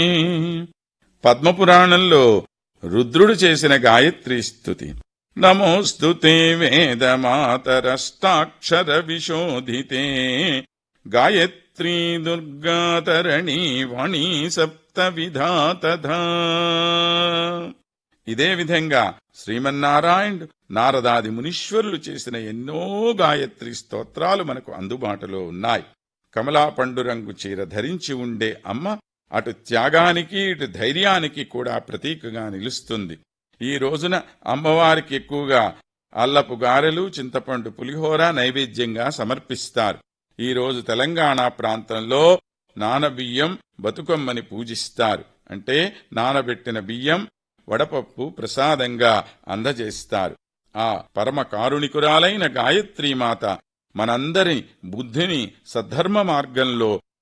పద్మపురాణంలో రుద్రుడు చేసిన గాయత్రి స్తుతి నమోస్తుతే వేదమాతరష్టాక్షర విశోధితే గాయత్రీ దుర్గాతరణీ వాణీ సప్త విధాతధా ఇదే విధంగా శ్రీమన్నారాయణుడు నారదాది మునీశ్వరులు చేసిన ఎన్నో గాయత్రి స్తోత్రాలు మనకు అందుబాటులో ఉన్నాయి కమలా పండు రంగు చీర ధరించి ఉండే అమ్మ అటు త్యాగానికి ఇటు ధైర్యానికి కూడా ప్రతీకగా నిలుస్తుంది ఈ రోజున అమ్మవారికి ఎక్కువగా అల్లపు గారెలు చింతపండు పులిహోర నైవేద్యంగా సమర్పిస్తారు ఈ రోజు తెలంగాణ ప్రాంతంలో నానబియ్యం బతుకమ్మని పూజిస్తారు అంటే నానబెట్టిన బియ్యం వడపప్పు ప్రసాదంగా అందజేస్తారు ఆ పరమ కారుణికురాలైన గాయత్రీమాత మనందరి బుద్ధిని సద్ధర్మ మార్గంలో